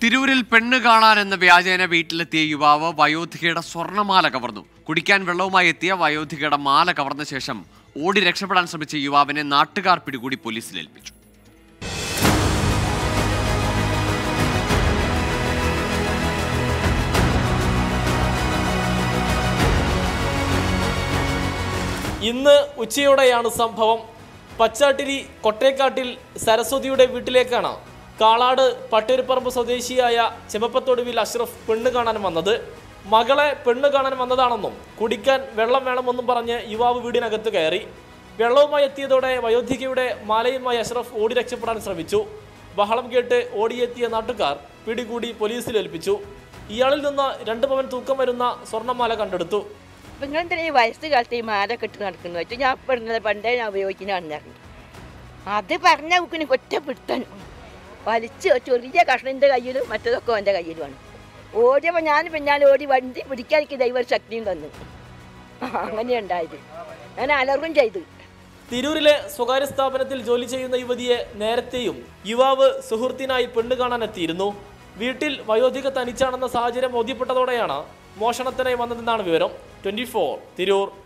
തിരൂരിൽ പെണ്ണ് കാണാൻ എന്ന വ്യാജേന വീട്ടിലെത്തിയ യുവാവ് വയോധികയുടെ സ്വർണ്ണമാല കവർന്നു കുടിക്കാൻ വെള്ളവുമായി എത്തിയ വയോധികയുടെ മാല കവർന്ന ശേഷം ഓടി രക്ഷപ്പെടാൻ ശ്രമിച്ച യുവാവിനെ നാട്ടുകാർ പിടികൂടി പോലീസിൽ ഏൽപ്പിച്ചു ഇന്ന് ഉച്ചയോടെയാണ് സംഭവം പച്ചാട്ടിരി കൊട്ടേക്കാട്ടിൽ സരസ്വതിയുടെ വീട്ടിലേക്കാണ് കാളാട് പട്ടേരിപ്പറമ്പ് സ്വദേശിയായ ചെമപ്പത്തൊടുവിൽ അഷ്റഫ് പെണ്ണ് കാണാൻ വന്നത് മകളെ പെണ്ണ് കാണാൻ വന്നതാണെന്നും കുടിക്കാൻ വെള്ളം വേണമെന്നും പറഞ്ഞ് യുവാവ് വീടിനകത്ത് കയറി വെള്ളവുമായി എത്തിയതോടെ വയോധികയുടെ മാലയുമായി അഷ്റഫ് ഓടി രക്ഷപ്പെടാൻ ശ്രമിച്ചു ബഹളം കേട്ട് ഓടിയെത്തിയ നാട്ടുകാർ പിടികൂടി പോലീസിൽ ഏൽപ്പിച്ചു ഇയാളിൽ നിന്ന് രണ്ട് പവൻ തൂക്കം വരുന്ന സ്വർണ്ണമാല കണ്ടെടുത്തു അപ്പം നിങ്ങൾ എന്തിനാ ഈ വയസ്സ് കാലത്ത് ഈ മാല കെട്ടി നടക്കുന്നു വെച്ചാൽ ഞാൻ പെടുന്നത് പണ്ടേ ഞാൻ ഉപയോഗിക്കുന്നതാണെന്ന് അറിഞ്ഞു അത് പറഞ്ഞ കുക്കിന് കൊറ്റ പിടുത്തൻ വലിച്ച് ചെറിയ കഷ്ണൻ്റെ കയ്യിലും മറ്റതൊക്കെ എൻ്റെ കയ്യിലുമാണ് ഓടിയപ്പോൾ ഞാൻ പിന്നാലെ ഓടി വണ്ടി പിടിക്കാൻ എനിക്ക് ദൈവ ഒരു ശക്തിയും തന്നു അങ്ങനെ ഉണ്ടായത് ഞാൻ അലർവും ചെയ്തു തിരൂരിലെ സ്വകാര്യ സ്ഥാപനത്തിൽ ജോലി ചെയ്യുന്ന യുവതിയെ നേരത്തെയും യുവാവ് സുഹൃത്തിനായി പെണ്ണ് കാണാൻ എത്തിയിരുന്നു വീട്ടിൽ വയോധിക തനിച്ചാണെന്ന സാഹചര്യം ബോധ്യപ്പെട്ടതോടെയാണ് മോഷണത്തിനായി വന്നതെന്നാണ് വിവരം ട്വന്റി തിരൂർ